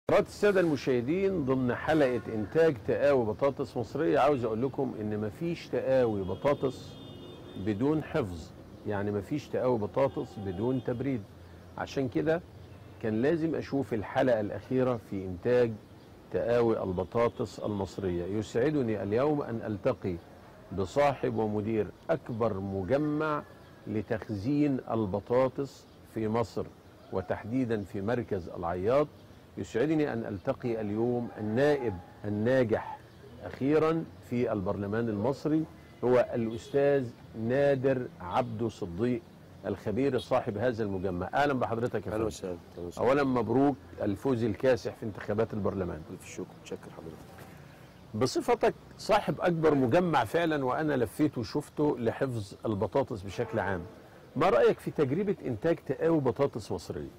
حضرات السادة المشاهدين ضمن حلقة إنتاج تقاوي بطاطس مصرية عاوز أقول لكم إن مفيش تقاوي بطاطس بدون حفظ يعني مفيش تقاوي بطاطس بدون تبريد عشان كده كان لازم أشوف الحلقة الأخيرة في إنتاج تقاوي البطاطس المصرية يسعدني اليوم أن ألتقي بصاحب ومدير أكبر مجمع لتخزين البطاطس في مصر وتحديدا في مركز العياط يسعدني أن ألتقي اليوم النائب الناجح أخيرا في البرلمان المصري هو الأستاذ نادر عبده صديق الخبير صاحب هذا المجمع أهلا بحضرتك يا اهلا فندم وسهلا أهلا وسهلا. أولا مبروك الفوز الكاسح في انتخابات البرلمان الف شكر متشكر حضرتك بصفتك صاحب أكبر مجمع فعلا وأنا لفيت وشفته لحفظ البطاطس بشكل عام ما رأيك في تجربة إنتاج تقاوي بطاطس مصرية؟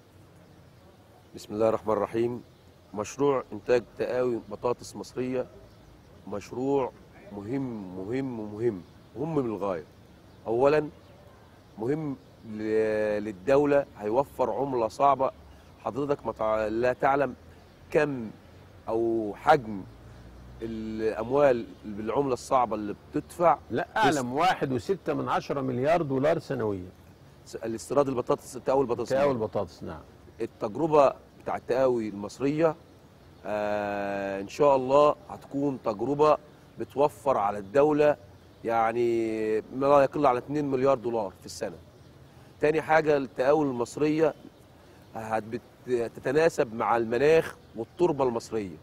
بسم الله الرحمن الرحيم مشروع انتاج تقاوي بطاطس مصريه مشروع مهم مهم مهم مهم للغايه اولا مهم ل- للدوله هيوفر عمله صعبه حضرتك ما تع- لا تعلم كم او حجم الاموال بالعمله الصعبه اللي بتدفع لا أعلم واحد وستة من عشرة مليار دولار سنويا الاستيراد البطاطس تقاوي البطاطس تقاوي البطاطس نعم التجربه بتاع التقاوي المصريه آه ان شاء الله هتكون تجربه بتوفر على الدوله يعني ما لا يقل عن 2 مليار دولار في السنه. تاني حاجه التقاوي المصريه هت- بت- تتناسب مع المناخ والتربه المصريه.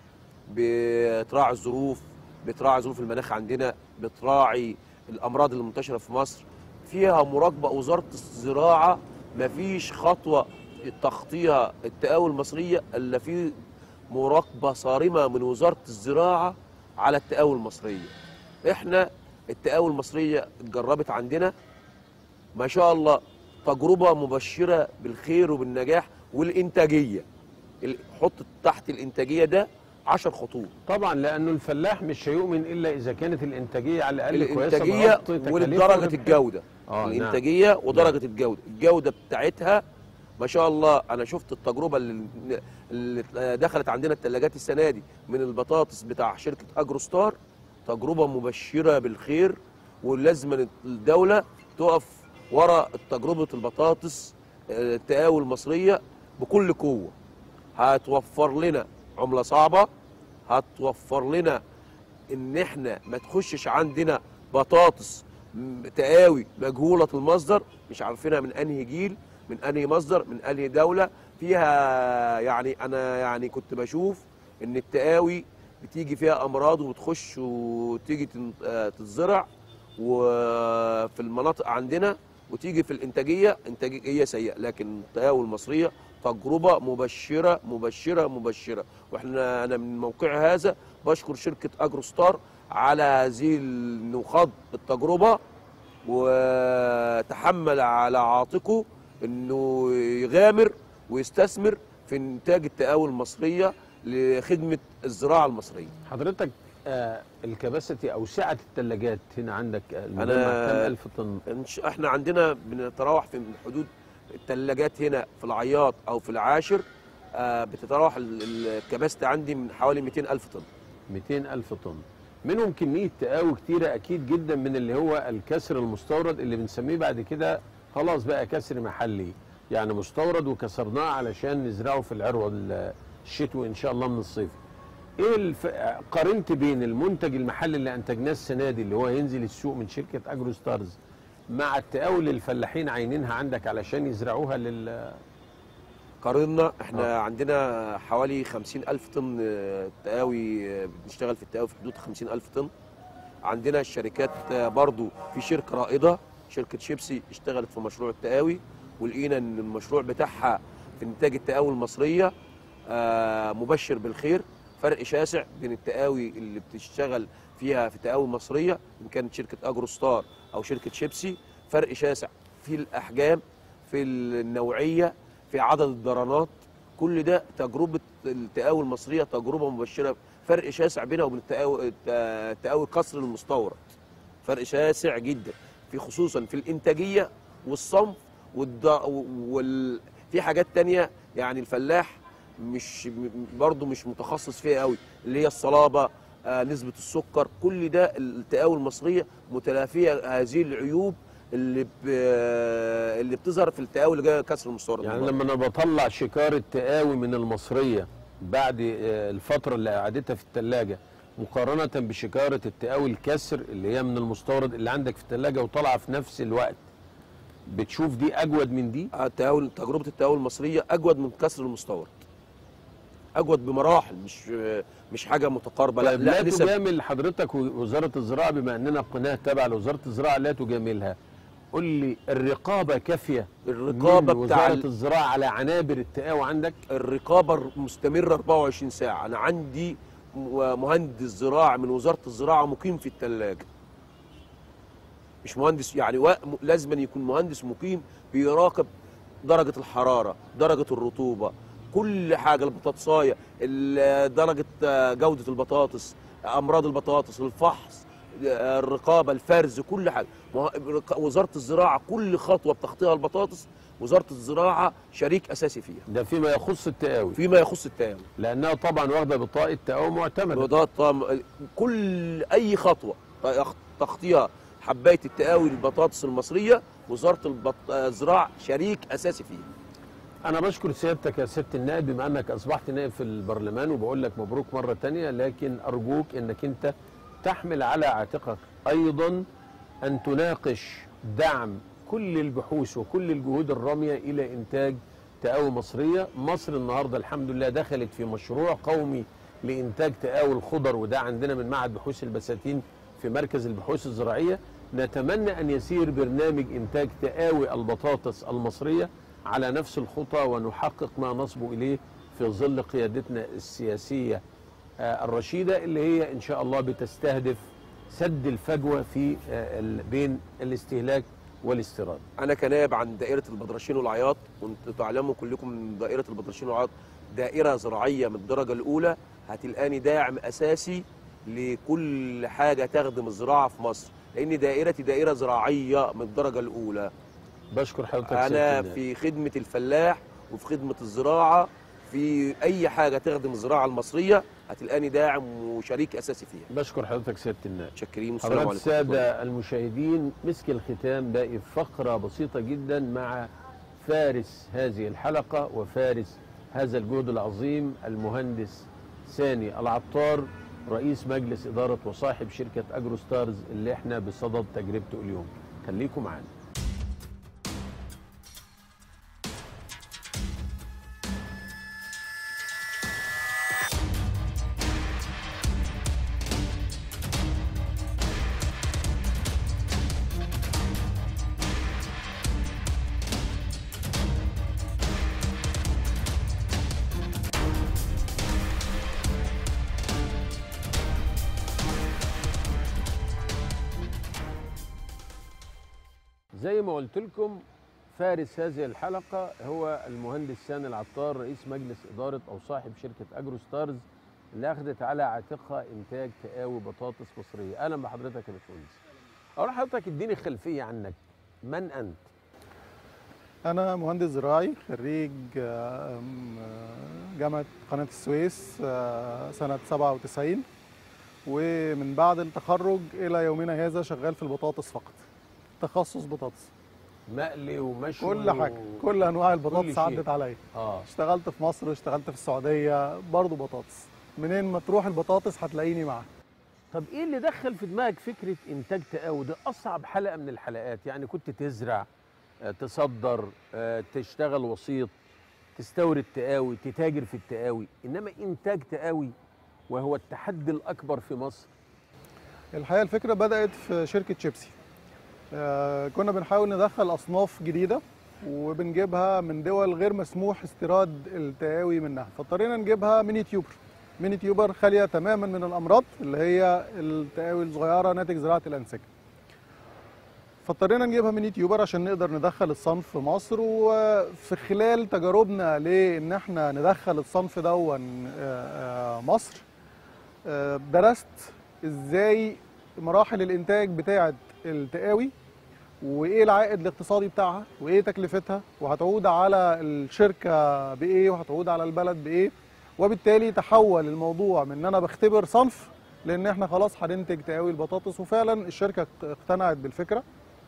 بتراعي الظروف بتراعي ظروف المناخ عندنا بتراعي الامراض المنتشره في مصر فيها مراقبه وزاره الزراعه مفيش خطوه تخطيها التقاوي المصريه الا في مراقبه صارمه من وزاره الزراعه على التقاوي المصريه احنا التقاوي المصريه اتجربت عندنا ما شاء الله تجربه مبشره بالخير وبالنجاح والانتاجيه ال- حط تحت الانتاجيه ده 10 خطوط طبعا لأنه الفلاح مش هيؤمن إلا إذا كانت الإنتاجية على الأقل كويسة الانتاجيه بغطي تكاليف ودرجه وربح. الجوده آه، نعم. الانتاجيه ودرجه الجوده الجوده بتاعتها ما شاء الله انا شفت التجربه اللي, اللي دخلت عندنا الثلاجات السنه دي من البطاطس بتاع شركه اجرو ستار تجربه مبشره بالخير ولازم الدوله تقف ورا تجربه البطاطس آه، التقاوي المصريه بكل قوه هتوفر لنا عمله صعبه هتوفر لنا ان احنا ما تخشش عندنا بطاطس م- تقاوي مجهوله المصدر مش عارفينها من انهي جيل من انهي مصدر من انهي دوله فيها يعني انا يعني كنت بشوف ان التقاوي بتيجي فيها امراض وبتخش وتيجي تن- آه، تتزرع وفي المناطق عندنا وتيجي في الانتاجيه انتاجيه سيئه لكن التقاوي المصريه تجربه مبشره مبشره مبشره واحنا انا من موقع هذا بشكر شركه اجرو ستار على هذه انه خاض التجربه وتحمل على عاتقه انه يغامر ويستثمر في انتاج التقاوي المصريه لخدمه الزراعه المصريه حضرتك آه الكباسيتي أو سعة الثلاجات هنا عندك آه، المجمع أنا- كم ألف طن؟ إنش- احنا عندنا بنتراوح في من حدود الثلاجات هنا في العياط او في العاشر آه، بتتراوح ال- ال- الكباستي عندي من حوالي 200 الف طن 200 ألف طن منهم كمية تقاوي كتيرة أكيد جدا من اللي هو الكسر المستورد اللي بنسميه بعد كده خلاص بقى كسر محلي يعني مستورد وكسرناه علشان نزرعه في العروة ال- الشتوي إن شاء الله من الصيف ايه الف... قارنت بين المنتج المحلي اللي انتجناه السنه دي اللي هو هينزل السوق من شركه اجرو ستارز مع التقاوي اللي الفلاحين عاينينها عندك علشان يزرعوها لل قارنا احنا آه. عندنا حوالي 50 الف طن آه، تقاوي آه، بنشتغل في التقاوي في حدود 50 الف طن عندنا الشركات آه، برضو في شركه رائده شركه شيبسي اشتغلت في مشروع التقاوي ولقينا ان المشروع بتاعها في انتاج التقاوي المصريه آه، مبشر بالخير فرق شاسع بين التقاوي اللي بتشتغل فيها في تقاوي مصريه ان كانت شركه اجرو ستار او شركه شيبسي فرق شاسع في الاحجام في النوعيه في عدد الضرنات كل ده تجربه التقاوي المصريه تجربه مبشره فرق شاسع بينها وبين التقاوي التقاوي القصر المستورد فرق شاسع جدا في خصوصا في الانتاجيه والصنف والض... وال... في حاجات تانية يعني الفلاح مش م- برضه مش متخصص فيها قوي اللي هي الصلابه آه نسبه السكر كل ده التقاوي المصريه متلافيه هذه العيوب اللي ب... اللي بتظهر في التقاوي اللي جايه كسر المستورد يعني من بره. لما انا بطلع شكارة تقاوي من المصرية بعد آه، الفترة اللي قعدتها في الثلاجة مقارنة بشكارة التقاوي الكسر اللي هي من المستورد اللي عندك في الثلاجة وطالعة في نفس الوقت بتشوف دي أجود من دي التقاول تجربه التقاول المصريه اجود من كسر المستورد اجود بمراحل مش مش حاجه متقاربه لا طيب لا لا نسب تجامل حضرتك وزارة الزراعة بما أننا قناة تابعة لوزارة الزراعة لا تجاملها قل لي الرقابة كافية الرقابه من بتاع وزارة ال- الزراعة على عنابر التقاوي عندك الرقابه مستمره 24 ساعه انا عندي م- مهندس زراعه من وزاره الزراعه مقيم في الثلاجه مش مهندس يعني وا- م- لازم أن يكون مهندس مقيم بيراقب درجه الحراره درجه الرطوبه كل حاجه البطاطسايه ال- درجه آه، جوده البطاطس امراض البطاطس الفحص آه، الرقابه الفرز كل حاجه مه- رق- وزاره الزراعه كل خطوه بتخطيها البطاطس وزاره الزراعه شريك اساسي فيها ده فيما يخص التقاوي فيما يخص التهاون لأنها طبعا واخدة بطاقة تقاوي معتمدة ده طم... كل اي خطوه تخ- تخطيها حبايه التقاوي البطاطس المصريه وزاره البط... الزراعه شريك اساسي فيها أنا بشكر سيادتك يا سيادة النائب بما أنك أصبحت نائب في البرلمان وبقول لك مبروك مرة تانية لكن أرجوك أنك أنت تحمل على عاتقك أيضا أن تناقش دعم كل البحوث وكل الجهود الرامية إلى إنتاج تقاوي مصرية مصر النهاردة الحمد لله دخلت في مشروع قومي لإنتاج تقاوي الخضر وده عندنا من معهد بحوث البساتين في مركز البحوث الزراعية نتمنى أن يسير برنامج إنتاج تقاوي البطاطس المصرية على نفس الخطى ونحقق ما نصبو إليه في ظل قيادتنا السياسية آه، الرشيدة اللي هي إن شاء الله بتستهدف سد الفجوة في آه، ال- بين الاستهلاك والاستيراد انا كنائب عن دائره البدرشين والعياط وانتم تعلموا كلكم ان دائره البدرشين والعياط دائره زراعيه من الدرجه الاولى هتلقاني داعم اساسي لكل حاجه تخدم الزراعه في مصر لان دائرتي دائره زراعيه من الدرجه الاولى بشكر حضرتك سيادة انا النائب. في خدمه الفلاح وفي خدمه الزراعه في اي حاجه تخدم الزراعه المصريه هتلقاني داعم وشريك اساسي فيها بشكر حضرتك سيادة النائب متشكرين والسلام حضرات عليكم السادة المشاهدين مسك الختام باقي فقرة بسيطة جدا مع فارس هذه الحلقة وفارس هذا الجهد العظيم المهندس ساني العطار رئيس مجلس إدارة وصاحب شركة أجرو ستارز اللي احنا بصدد تجربته اليوم خليكم معانا زي ما قلت لكم فارس هذه الحلقة هو المهندس سامي العطار رئيس مجلس إدارة أو صاحب شركة أجرو ستارز اللي أخذت على عاتقها إنتاج تقاوي بطاطس مصرية أهلا بحضرتك يا باشمهندس أولا حضرتك اديني خلفية عنك من أنت؟ أنا مهندس زراعي خريج آه، آم، آه، جامعة قناة السويس آه، سنة 97 ومن بعد التخرج إلى يومنا هذا شغال في البطاطس فقط تخصص بطاطس مقلي ومشوي كل حاجة و... كل أنواع كل البطاطس شيء. عدت عليا آه اشتغلت في مصر اشتغلت في السعودية برضو بطاطس منين ما تروح البطاطس هتلاقيني معاها طب ايه اللي دخل في دماغك فكره انتاج تقاوي ده اصعب حلقه من الحلقات يعني كنت تزرع آه، تصدر آه، تشتغل وسيط تستورد تقاوي تتاجر في التقاوي انما انتاج تقاوي وهو التحدي الاكبر في مصر الحقيقه الفكره بدات في شركه شيبسي آه، كنا بنحاول ندخل اصناف جديده وبنجيبها من دول غير مسموح استيراد التقاوي منها فاضطرينا نجيبها ميني تيوبر ميني تيوبر خاليه تماما من الامراض اللي هي التقاوي الصغيره ناتج زراعه الانسجه فاضطرينا نجيبها ميني تيوبر عشان نقدر ندخل الصنف في مصر وفي خلال تجاربنا لان احنا ندخل الصنف دون آه، آه، مصر آه، درست ازاي مراحل الانتاج بتاعه التقاوي وايه العائد الاقتصادي بتاعها وايه تكلفتها وهتعود على الشركه بايه وهتعود على البلد بايه وبالتالي تحول الموضوع من ان انا بختبر صنف لان احنا خلاص هننتج تقاوي البطاطس وفعلا الشركه اقتنعت بالفكره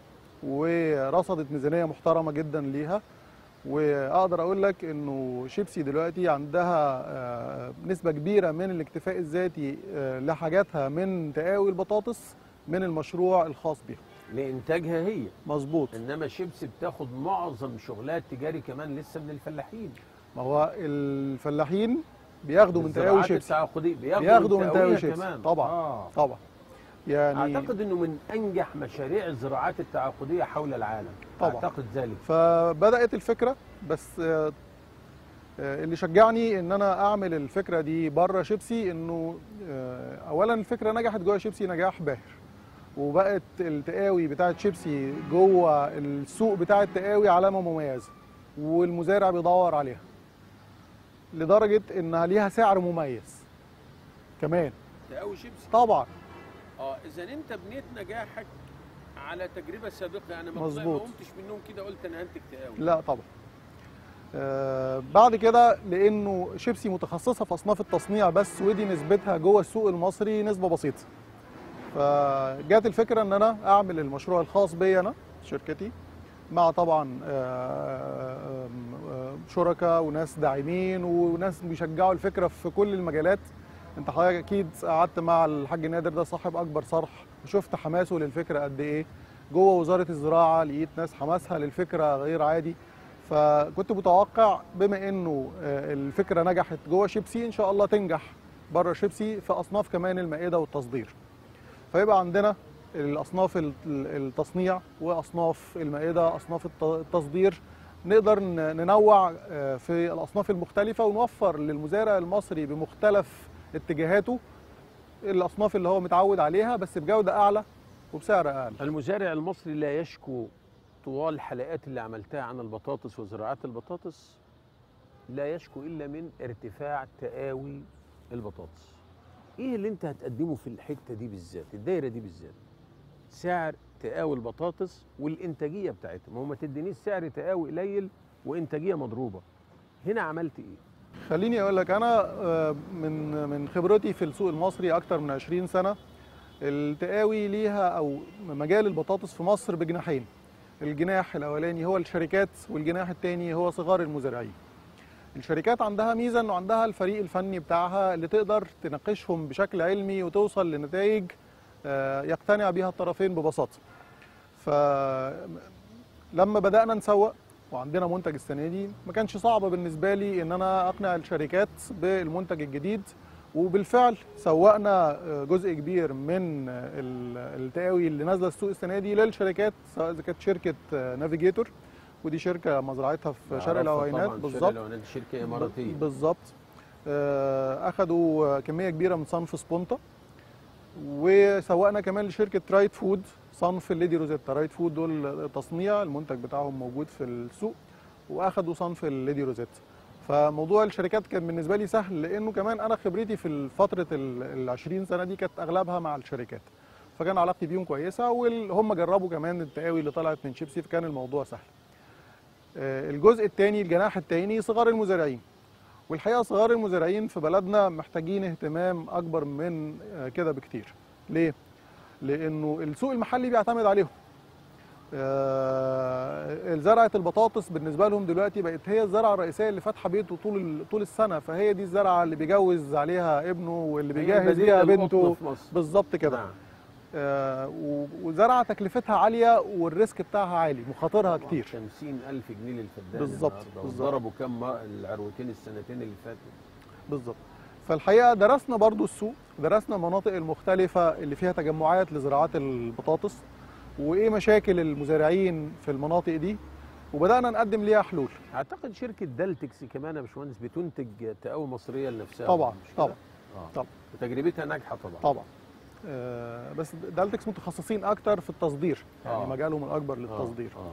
ورصدت ميزانيه محترمه جدا ليها واقدر اقول لك انه شيبسي دلوقتي عندها آه، نسبه كبيره من الاكتفاء الذاتي آه، لحاجاتها من تقاوي البطاطس من المشروع الخاص بيها لانتاجها هي مظبوط انما شيبسي بتاخد معظم شغلها التجاري كمان لسه من الفلاحين ما هو الفلاحين بياخدوا من تقاوي الزراعات شيبسي التعاقديه بياخدوا من تقاويها تقاوي شيبسي كمان طبعا آه. طبعا يعني اعتقد انه من انجح مشاريع الزراعات التعاقديه حول العالم طبعاً. اعتقد ذلك فبدات الفكره بس آه، آه، اللي شجعني ان انا اعمل الفكره دي بره شيبسي انه آه، اولا الفكره نجحت جوه شيبسي نجاح باهر وبقت التقاوي بتاعت شيبسي جوه السوق بتاع التقاوي علامه مميزه والمزارع بيدور عليها لدرجه انها ليها سعر مميز كمان تقاوي شيبسي طبعا اه اذا انت بنيت نجاحك على تجربه سابقه يعني ما مظبوط. ما قمتش من النوم كده قلت انا هنتج تقاوي لا طبعا آه بعد كده لانه شيبسي متخصصه في اصناف التصنيع بس ودي نسبتها جوه السوق المصري نسبه بسيطه فجات الفكره ان انا اعمل المشروع الخاص بي انا شركتي مع طبعا آه، آه، شركاء وناس داعمين وناس بيشجعوا الفكره في كل المجالات انت حضرتك اكيد قعدت مع الحاج نادر ده صاحب اكبر صرح وشفت حماسه للفكره قد ايه جوه وزاره الزراعه لقيت ناس حماسها للفكره غير عادي فكنت متوقع بما انه آه، الفكره نجحت جوه شيبسي ان شاء الله تنجح بره شيبسي في اصناف كمان المائده والتصدير فيبقى عندنا الاصناف ال- ال- التصنيع واصناف المائده اصناف الت- التصدير نقدر ن- ننوع آه، في الاصناف المختلفه ونوفر للمزارع المصري بمختلف اتجاهاته الاصناف اللي هو متعود عليها بس بجوده اعلى وبسعر اقل المزارع المصري لا يشكو طوال الحلقات اللي عملتها عن البطاطس وزراعات البطاطس لا يشكو الا من ارتفاع تقاوي البطاطس ايه اللي انت هتقدمه في الحته دي بالذات الدايره دي بالذات سعر تقاوي البطاطس والانتاجيه بتاعتها ما هو ما تدينيش سعر تقاوي قليل وانتاجيه مضروبه هنا عملت ايه خليني اقول لك انا آه، من من خبرتي في السوق المصري اكتر من 20 سنه التقاوي ليها او مجال البطاطس في مصر بجناحين الجناح الاولاني هو الشركات والجناح الثاني هو صغار المزارعين الشركات عندها ميزه انه عندها الفريق الفني بتاعها اللي تقدر تناقشهم بشكل علمي وتوصل لنتائج آه، يقتنع بيها الطرفين ببساطه فلما بدانا نسوق وعندنا منتج السنه دي ما كانش صعب بالنسبه لي ان انا اقنع الشركات بالمنتج الجديد وبالفعل سوقنا آه، جزء كبير من آه، ال- التقاوي اللي نازله السوق السنه دي للشركات سواء اذا كانت شركه آه، نافيجيتور ودي شركه مزرعتها في شرق أعرفها العوينات طبعاً، شرق بالظبط العوينات دي شركه اماراتيه بالظبط آه، اخدوا كميه كبيره من صنف سبونتا وسوقنا كمان لشركه رايت فود صنف الليدي روزيتا رايت فود دول تصنيع المنتج بتاعهم موجود في السوق واخدوا صنف الليدي روزيتا فموضوع الشركات كان بالنسبه لي سهل لانه كمان انا خبرتي في فتره ال 20 سنه دي كانت اغلبها مع الشركات فكان علاقتي بيهم كويسه وهم جربوا كمان التقاوي اللي طلعت من شيبسي فكان الموضوع سهل آه، الجزء الثاني الجناح الثاني صغار المزارعين والحقيقه صغار المزارعين في بلدنا محتاجين اهتمام اكبر من آه، كده بكتير ليه لانه السوق المحلي بيعتمد عليهم آه، زرعه البطاطس بالنسبه لهم دلوقتي بقت هي الزرعه الرئيسيه اللي فاتحه بيته طول ال- طول السنه فهي دي الزرعه اللي بيجوز عليها ابنه واللي هي بيجهز البديل بيها للقطن بنته في مصر. بالظبط كده نعم. آه، و- وزرعه تكلفتها عاليه والريسك بتاعها عالي مخاطرها كتير 50000 جنيه للفدان بالظبط، النهاردة، بالظبط. وضربوا كم مر- العروتين السنتين اللي فاتوا بالظبط فالحقيقه درسنا برضو السوق درسنا المناطق المختلفه اللي فيها تجمعات لزراعات البطاطس وايه مشاكل المزارعين في المناطق دي وبدانا نقدم ليها حلول اعتقد شركه دلتكس كمان يا باشمهندس بتنتج تقاوي مصريه لنفسها طبعا مش كده؟ طبعا آه. طبعا. وتجربتها ناجحه طبعا طبعا آه بس دالتكس متخصصين اكتر في التصدير يعني آه. مجالهم الاكبر آه، للتصدير آه.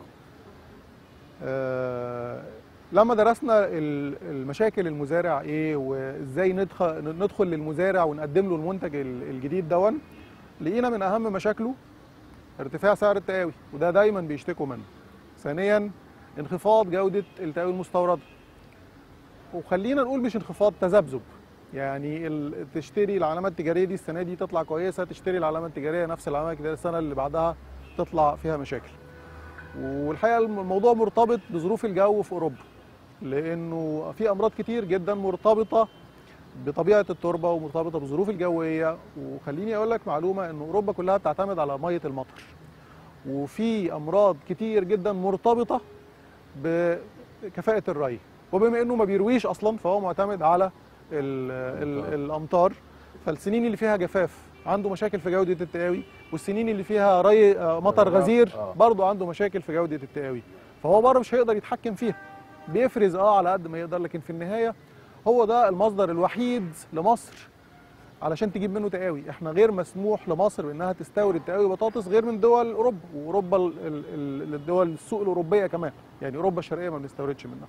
آه، لما درسنا ال- المشاكل المزارع ايه وازاي ندخل ندخل للمزارع ونقدم له المنتج ال- الجديد دون لقينا من اهم مشاكله ارتفاع سعر التقاوي وده دايما بيشتكوا منه ثانيا انخفاض جوده التقاوي المستورده وخلينا نقول مش انخفاض تذبذب يعني ال- تشتري العلامات التجاريه دي السنه دي تطلع كويسه تشتري العلامه التجاريه نفس العلامه التجاريه السنه اللي بعدها تطلع فيها مشاكل والحقيقه الموضوع مرتبط بظروف الجو في اوروبا لانه في امراض كتير جدا مرتبطه بطبيعه التربه ومرتبطه بالظروف الجويه وخليني اقول لك معلومه ان اوروبا كلها بتعتمد على ميه المطر وفي امراض كتير جدا مرتبطه بكفاءه الري وبما انه ما بيرويش اصلا فهو معتمد على ال ال الامطار فالسنين اللي فيها جفاف عنده مشاكل في جوده التقاوي والسنين اللي فيها ري آه، مطر غزير آه. برضه عنده مشاكل في جوده التقاوي فهو بره مش هيقدر يتحكم فيها بيفرز اه على قد ما يقدر لكن في النهايه هو ده المصدر الوحيد لمصر علشان تجيب منه تقاوي احنا غير مسموح لمصر بانها تستورد تقاوي بطاطس غير من دول اوروبا واوروبا ال- ال- ال- الدول السوق الاوروبيه كمان يعني اوروبا الشرقيه ما بنستوردش منها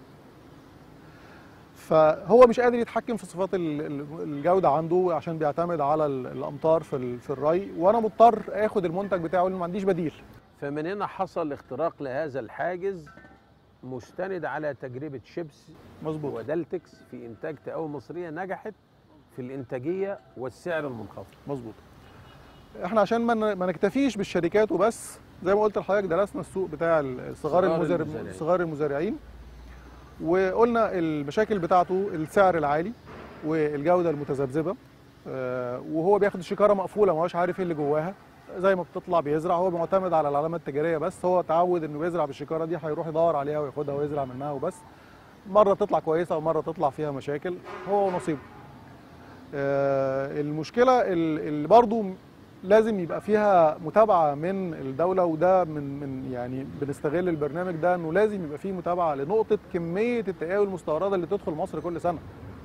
فهو مش قادر يتحكم في صفات ال- ال- الجوده عنده عشان بيعتمد على ال- الامطار في ال- في الري وانا مضطر اخد المنتج بتاعه لان ما عنديش بديل فمن هنا حصل اختراق لهذا الحاجز مستند على تجربه شيبس مظبوط ودلتكس في انتاج تقاوي مصريه نجحت في الانتاجيه والسعر المنخفض مظبوط احنا عشان ما ن- ما نكتفيش بالشركات وبس زي ما قلت لحضرتك درسنا السوق بتاع ال- صغار صغار المزارع المزارعين. صغار المزارعين وقلنا المشاكل بتاعته السعر العالي والجوده المتذبذبه آه، وهو بياخد الشكاره مقفوله ما هوش عارف ايه اللي جواها زي ما بتطلع بيزرع هو معتمد على العلامه التجاريه بس هو تعود انه بيزرع بالشكاره دي هيروح يدور عليها وياخدها ويزرع منها وبس مره تطلع كويسه ومره تطلع فيها مشاكل هو ونصيبه آه، المشكله ال- اللي برضو لازم يبقى فيها متابعه من الدوله وده من من يعني بنستغل البرنامج ده انه لازم يبقى فيه متابعه لنقطه كميه التقاوي المستورده اللي تدخل مصر كل سنه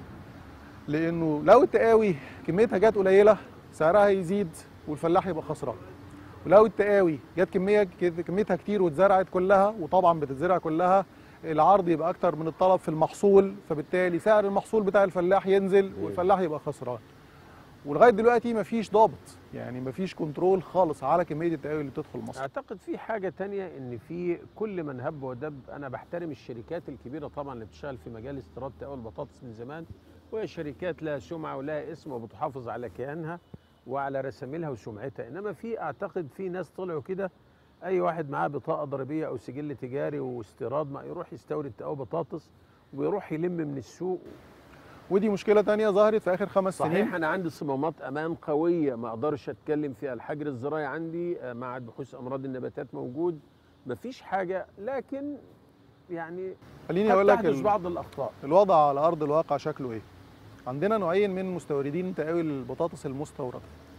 لانه لو التقاوي كميتها جت قليله سعرها يزيد والفلاح يبقى خسران ولو التقاوي جت كميه كميتها كتير واتزرعت كلها وطبعا بتتزرع كلها العرض يبقى اكتر من الطلب في المحصول فبالتالي سعر المحصول بتاع الفلاح ينزل والفلاح يبقى خسران ولغايه دلوقتي مفيش ضابط يعني مفيش كنترول خالص على كميه التقاوي اللي بتدخل مصر اعتقد في حاجه تانية ان في كل من هب ودب انا بحترم الشركات الكبيره طبعا اللي بتشتغل في مجال استيراد تقاوي البطاطس من زمان وهي شركات لها سمعه ولها اسم وبتحافظ على كيانها وعلى رساميلها وسمعتها انما في اعتقد في ناس طلعوا كده اي واحد معاه بطاقه ضريبيه او سجل تجاري واستيراد ما يروح يستورد تقاوي بطاطس ويروح يلم من السوق ودي مشكله تانية ظهرت في اخر خمس سنين صحيح انا عندي صمامات امان قويه ما اقدرش اتكلم فيها الحجر الزراعي عندي آه، معهد بحوث امراض النباتات موجود مفيش حاجه لكن يعني خليني قد اقول لك تحدث ال- بعض الاخطاء الوضع على ارض الواقع شكله ايه عندنا نوعين من مستوردين تقاوي البطاطس المستورده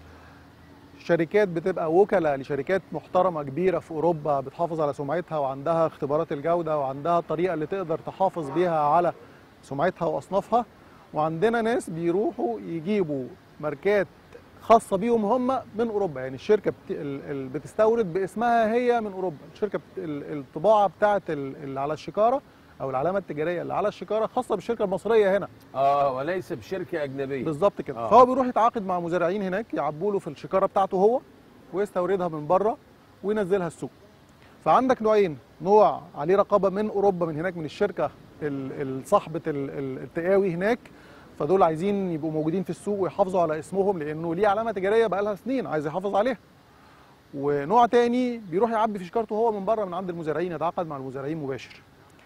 شركات بتبقى وكلاء لشركات محترمه كبيره في اوروبا بتحافظ على سمعتها وعندها اختبارات الجوده وعندها الطريقه اللي تقدر تحافظ بيها على سمعتها واصنافها وعندنا ناس بيروحوا يجيبوا ماركات خاصه بيهم هم من اوروبا يعني الشركه بت... ال- ال- بتستورد باسمها هي من اوروبا الشركه بت... ال- الطباعه بتاعه ال- اللي على الشكاره او العلامه التجاريه اللي على الشكاره خاصه بالشركه المصريه هنا اه وليس بشركه اجنبيه بالظبط كده آه. فهو بيروح يتعاقد مع مزارعين هناك يعبوا له في الشكاره بتاعته هو ويستوردها من بره وينزلها السوق فعندك نوعين نوع عليه رقابه من اوروبا من هناك من الشركه ال- ال- صاحبه ال- ال- التقاوي هناك فدول عايزين يبقوا موجودين في السوق ويحافظوا على اسمهم لانه ليه علامه تجاريه بقى لها سنين عايز يحافظ عليها ونوع تاني بيروح يعبي في شكارته هو من بره من عند المزارعين يتعاقد مع المزارعين مباشر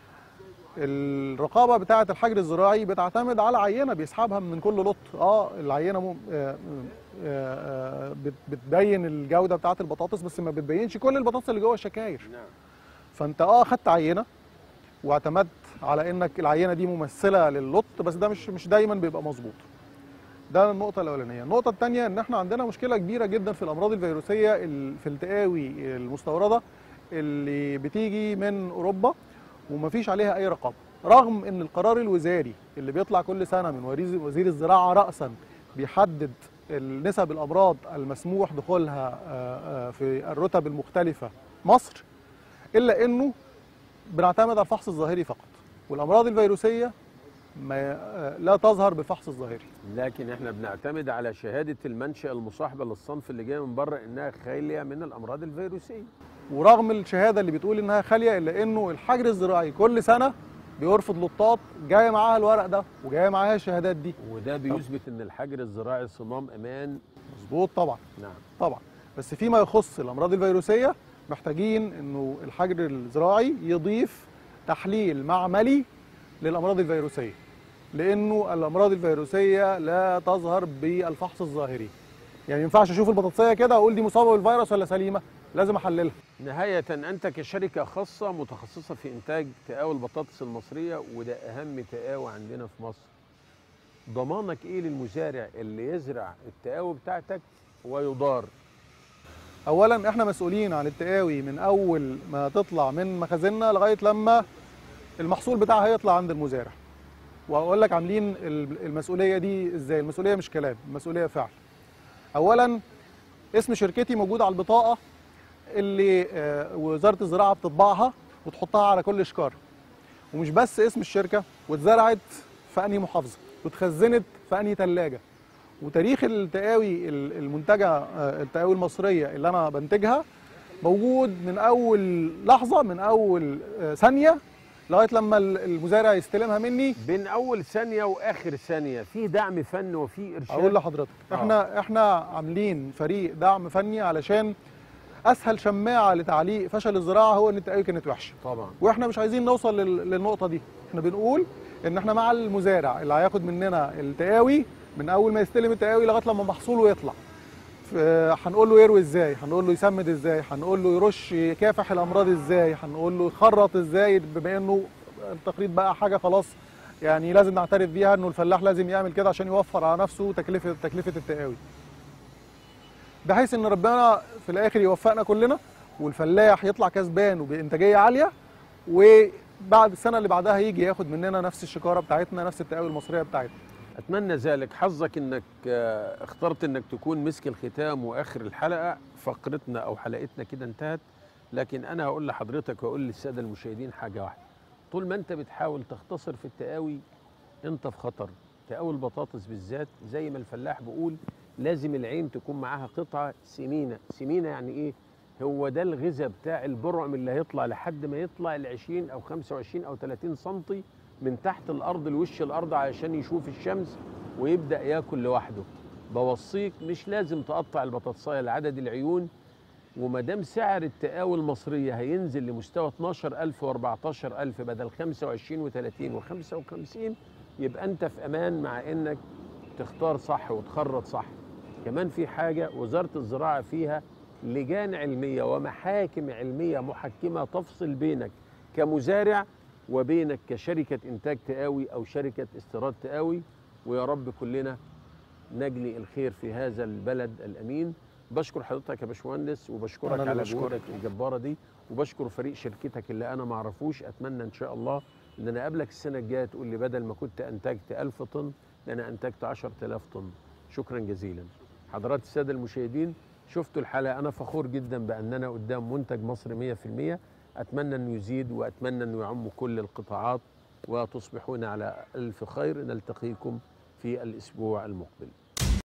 الرقابه بتاعه الحجر الزراعي بتعتمد على عينه بيسحبها من كل لط اه العينه مم... آه آه آه بت- بتبين الجوده بتاعه البطاطس بس ما بتبينش كل البطاطس اللي جوه الشكاير نعم فانت اه خدت عينه واعتمدت على انك العينه دي ممثله للوط بس ده مش مش دايما بيبقى مظبوط ده النقطه الاولانيه النقطه الثانيه ان احنا عندنا مشكله كبيره جدا في الامراض الفيروسيه ال- في التقاوي المستورده اللي بتيجي من اوروبا ومفيش عليها اي رقابه رغم ان القرار الوزاري اللي بيطلع كل سنه من وريز- وزير الزراعه راسا بيحدد نسب الامراض المسموح دخولها آه، آه، في الرتب المختلفه مصر الا انه بنعتمد على الفحص الظاهري فقط والامراض الفيروسيه ما آه، لا تظهر بالفحص الظاهري لكن احنا بنعتمد على شهاده المنشا المصاحبه للصنف اللي جاي من بره انها خاليه من الامراض الفيروسيه ورغم الشهاده اللي بتقول انها خاليه الا انه الحجر الزراعي كل سنه بيرفض لطات جايه معاها الورق ده وجايه معاها الشهادات دي وده بيثبت ان الحجر الزراعي صمام امان مظبوط طبعا نعم طبعا بس فيما يخص الامراض الفيروسيه محتاجين انه الحجر الزراعي يضيف تحليل معملي للامراض الفيروسيه لانه الامراض الفيروسيه لا تظهر بالفحص الظاهري يعني ما ينفعش اشوف البطاطسيه كده واقول دي مصابه بالفيروس ولا سليمه لازم احللها نهاية أنت كشركة خاصة متخصصة في إنتاج تقاوي البطاطس المصرية وده أهم تقاوي عندنا في مصر. ضمانك إيه للمزارع اللي يزرع التقاوي بتاعتك ويضار؟ اولا احنا مسؤولين عن التقاوي من اول ما تطلع من مخازننا لغايه لما المحصول بتاعها يطلع عند المزارع واقول لك عاملين ال- المسؤوليه دي ازاي المسؤوليه مش كلام المسؤوليه فعل اولا اسم شركتي موجود على البطاقه اللي آه، وزاره الزراعه بتطبعها وتحطها على كل شكاره ومش بس اسم الشركه واتزرعت في انهي محافظه واتخزنت في انهي ثلاجه وتاريخ التقاوي ال- المنتجه آه، التقاوي المصريه اللي انا بنتجها موجود من اول لحظه من اول آه، ثانيه لغايه لما ال- المزارع يستلمها مني بين أول ثانية وآخر ثانية في دعم فن وفي إرشاد اقول لحضرتك آه. احنا احنا عاملين فريق دعم فني علشان اسهل شماعه لتعليق فشل الزراعه هو ان التقاوي كانت وحشه طبعا واحنا مش عايزين نوصل لل- للنقطه دي احنا بنقول ان احنا مع المزارع اللي هياخد مننا التقاوي من اول ما يستلم التقاوي لغايه لما محصوله يطلع ف- هنقول له يروي ازاي هنقول له يسمد ازاي هنقول له يرش يكافح الامراض ازاي هنقول له يخرط ازاي بما انه التخريط بقى حاجه خلاص يعني لازم نعترف بيها انه الفلاح لازم يعمل كده عشان يوفر على نفسه تكلفه تكلفه التقاوي بحيث ان ربنا في الاخر يوفقنا كلنا والفلاح يطلع كسبان وبانتاجيه عاليه وبعد السنه اللي بعدها يجي ياخد مننا نفس الشكاره بتاعتنا نفس التقاوي المصريه بتاعتنا أتمنى ذلك حظك إنك آه، اخترت إنك تكون مسك الختام وآخر الحلقة فقرتنا أو حلقتنا كده انتهت لكن أنا هقول لحضرتك وأقول للسادة المشاهدين حاجة واحدة طول ما أنت بتحاول تختصر في التقاوي أنت في خطر تقاوي البطاطس بالذات زي ما الفلاح بيقول لازم العين تكون معاها قطعة سمينة سمينة يعني إيه هو ده الغذاء بتاع البرعم اللي هيطلع لحد ما يطلع ال 20 او 25 او 30 سنتي من تحت الارض لوش الارض علشان يشوف الشمس ويبدا ياكل لوحده بوصيك مش لازم تقطع البطاطسايه لعدد العيون وما دام سعر التقاوي المصريه هينزل لمستوى 12000 و14000 بدل 25 و30 و55 يبقى انت في امان مع انك تختار صح وتخرط صح كمان في حاجه وزاره الزراعه فيها لجان علميه ومحاكم علميه محكمه تفصل بينك كمزارع وبينك كشركه انتاج تقاوي او شركه استيراد تقاوي ويا رب كلنا نجني الخير في هذا البلد الامين بشكر حضرتك يا باشمهندس وبشكرك أنا اللي على بشكرك. جهودك الجباره دي وبشكر فريق شركتك اللي انا ما اعرفوش اتمنى ان شاء الله ان انا اقابلك السنه الجايه تقول لي بدل ما كنت انتجت 1000 طن ده انا انتجت 10000 طن شكرا جزيلا حضرات الساده المشاهدين شفتوا الحلقه انا فخور جدا باننا قدام منتج مصري 100% اتمنى انه يزيد واتمنى انه يعم كل القطاعات وتصبحون على الف خير نلتقيكم في الاسبوع المقبل